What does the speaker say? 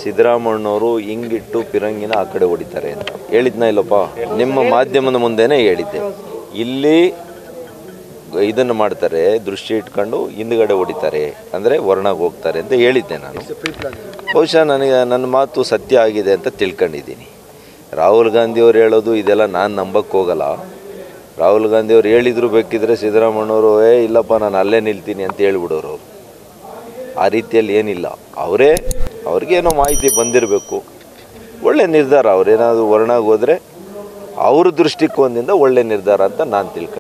ಸಿದ್ದರಾಮಣ್ಣವರು ಹಿಂಗಿಟ್ಟು ಪಿರಂಗಿನ ಆ ಕಡೆ ಹೊಡಿತಾರೆ ಅಂತ ಹೇಳಿದ್ನ ಇಲ್ಲಪ್ಪ ನಿಮ್ಮ ಮಾಧ್ಯಮದ ಮುಂದೆನೇ ಹೇಳಿದ್ದೆ ಇಲ್ಲಿ ಇದನ್ನು ಮಾಡ್ತಾರೆ ದೃಷ್ಟಿ ಇಟ್ಕೊಂಡು ಹಿಂದ್ಗಡೆ ಹೊಡಿತಾರೆ ಅಂದರೆ ವರ್ಣಾಗ ಹೋಗ್ತಾರೆ ಅಂತ ಹೇಳಿದ್ದೆ ನಾನು ಬಹುಶಃ ನನಗೆ ನನ್ನ ಮಾತು ಸತ್ಯ ಆಗಿದೆ ಅಂತ ತಿಳ್ಕೊಂಡಿದ್ದೀನಿ ರಾಹುಲ್ ಗಾಂಧಿಯವ್ರು ಹೇಳೋದು ಇದೆಲ್ಲ ನಾನು ನಂಬಕ್ಕೆ ಹೋಗಲ್ಲ ರಾಹುಲ್ ಗಾಂಧಿಯವ್ರು ಹೇಳಿದ್ರು ಬೇಕಿದ್ರೆ ಸಿದ್ದರಾಮಣ್ಣವರು ಏ ಇಲ್ಲಪ್ಪ ನಾನು ಅಲ್ಲೇ ನಿಲ್ತೀನಿ ಅಂತ ಹೇಳ್ಬಿಡೋರು ಅವರು ಆ ರೀತಿಯಲ್ಲಿ ಏನಿಲ್ಲ ಅವರೇ ಅವ್ರಿಗೇನೋ ಮಾಹಿತಿ ಬಂದಿರಬೇಕು ಒಳ್ಳೆ ನಿರ್ಧಾರ ಅವ್ರೇನಾದ್ರು ವರ್ಣಾಗ ಹೋದರೆ ಅವ್ರ ದೃಷ್ಟಿಕೋನದಿಂದ ಒಳ್ಳೆ ನಿರ್ಧಾರ ಅಂತ ನಾನು ತಿಳ್ಕೊಂಡು